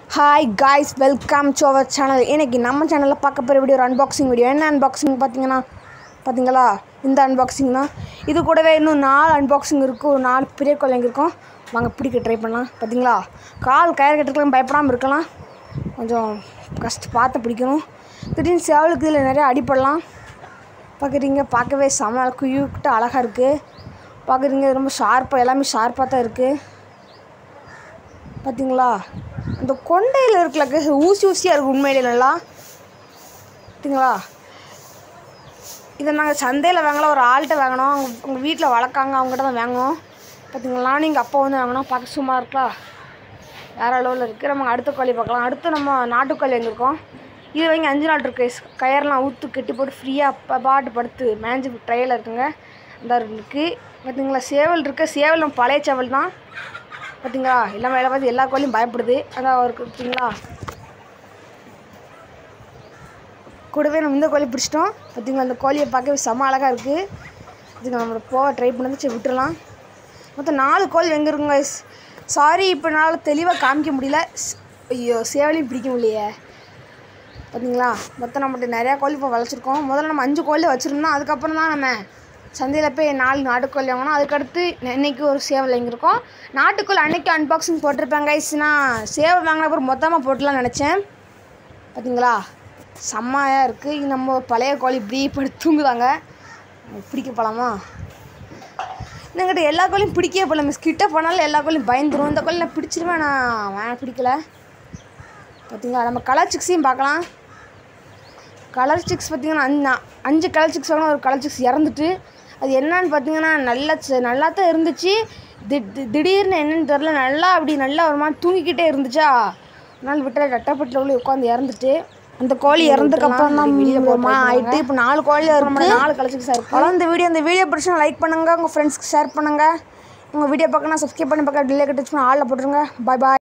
hi guys welcome to our channel இன்னைக்கு நம்ம சேனலில் பார்க்க போகிற வீடியோ ஒரு அன்பாக்சிங் வீடியோ என்ன அன்பாக்சிங் பார்த்தீங்கன்னா பார்த்தீங்களா இந்த அன்பாக்சிங் தான் இது கூடவே இன்னும் நாலு அன்பாக்சிங் இருக்கும் ஒரு நாலு பெரிய குழந்தைங்க இருக்கும் வாங்க பிடிக்க ட்ரை பண்ணலாம் பார்த்தீங்களா கால் கயிறு கட்டுறதுலாம் பயப்படாமல் இருக்கலாம் கொஞ்சம் கஷ்ட பார்த்து பிடிக்கணும் திடீர்னு சேவலுக்கு இதில் நிறைய அடிப்படலாம் பார்க்குறீங்க பார்க்கவே செம குயூக்கிட்ட அழகாக இருக்குது பார்க்குறீங்க ரொம்ப ஷார்ப்பாக எல்லாமே ஷார்ப்பாக தான் இருக்குது பார்த்தீங்களா அந்த கொண்டையில் இருக்கல ஊசி ஊசியாக இருக்குது உண்மையிலே நல்லா பார்த்தீங்களா இதை நாங்கள் சந்தையில் வாங்கலாம் ஒரு ஆள்கிட்ட வாங்கினோம் அவங்க உங்கள் வீட்டில் வளர்க்காங்க அவங்ககிட்ட தான் வாங்கினோம் பார்த்தீங்களா நீங்கள் அப்பா வந்து வாங்கினோம் பார்க்க சும்மா இருக்கலாம் வேறு அளவில் இருக்குது நம்ம அடுத்த கோழி பார்க்கலாம் அடுத்து நம்ம நாட்டுக்கோழி எங்கே இருக்கோம் இது வாங்கி அஞ்சு நாள் இருக்கு கயர்லாம் ஊற்று கட்டி போட்டு ஃப்ரீயாக பாட்டு படுத்து மேஞ்சு ட்ரையில் இருக்குங்க இந்த இருக்குது பார்த்தீங்களா சேவல் இருக்குது சேவல் நம்ம பழைய சேவல் தான் பார்த்தீங்களா எல்லாம் வேலை பார்த்து எல்லா கோழியும் பயப்படுது அதான் இருக்கு பார்த்தீங்களா கூடவே நம்ம இந்த கோழி பிடிச்சிட்டோம் பார்த்தீங்களா அந்த கோழியை பார்க்கவே செம அழகாக இருக்குது இதுக்கு நம்ம போக ட்ரை பண்ணது சரி விட்டுறலாம் மொத்தம் நாலு கோழி எங்கே இருக்குங்க சாரி இப்போ என்னால் தெளிவாக காமிக்க முடியல ஸ்- ஐயோ சேவலையும் பிடிக்க முடியலையே பார்த்தீங்களா மொத்தம் நம்மகிட்ட நிறையா கோழி இப்போ வளர்ச்சிருக்கோம் முதல்ல நம்ம அஞ்சு கோழி வச்சுருந்தோம் அதுக்கப்புறம் தான் நம்ம சந்தையில் போய் நாலு நாட்டுக்கோழி வாங்கினோம் அதுக்கடுத்து நெ- இன்னைக்கு ஒரு சேவல் வாங்கியிருக்கோம் நாட்டுக்கோழி அன்னைக்கு அன்பாக்சிங் போட்டிருப்பேன் கைஸ் நான் சேவல் வாங்கின அப்புறம் மொத்தமாக போட்டுலாம்னு நினச்சேன் பார்த்தீங்களா செம்மையாக இருக்குது நம்ம பழைய கோழி இப்படி படுத்து தூங்குதாங்க பிடிக்க போகலாமா என்கிட்ட எல்லா கோழியும் பிடிக்கவே போகல மிஸ் கிட்ட போனாலும் எல்லா கோழியும் பயந்துரும் இந்த கோழி நான் பிடிச்சிருவேன் நான் வேணாம் பிடிக்கல பார்த்தீங்களா நம்ம கலர் சிக்ஸையும் பார்க்கலாம் கலர் சிக்ஸ் பார்த்தீங்கன்னா அஞ்சு நா- அஞ்சு கலர் சிக்ஸ் வாங்கினா ஒரு கலர் சிக்ஸ் இறந்துட்டு அது என்னன்னு பார்த்தீங்கன்னா நல்லா ச- நல்லா தான் இருந்துச்சு தி- தி- திடீர்னு என்னன்னு தெரில நல்லா அப்படி நல்லா ஒரு மாதிரி தூங்கிக்கிட்டே இருந்துச்சா அதனால விட்டு ரெட்டப்பட்டில் உள்ள உட்காந்து இறந்துட்டு அந்த கோழி இறந்ததுக்கு அப்புறம் தான் வெளியே ஆயிட்டு இப்போ நாலு கோழியில் இருக்கு நாலு கலர் சிக்ஸாக இருக்கு அதான் இந்த வீடியோ இந்த வீடியோ பிடிச்சா லைக் பண்ணுங்க உங்கள் ஃப்ரெண்ட்ஸ்க்கு ஷேர் பண்ணுங்க உங்கள் வீடியோ பார்க்கணும் சப்ஸ்கிரைப் பண்ணி பார்க்க டிலே கட்டிச்சு ஆளில் போட்டுருங்க பாய் பாய்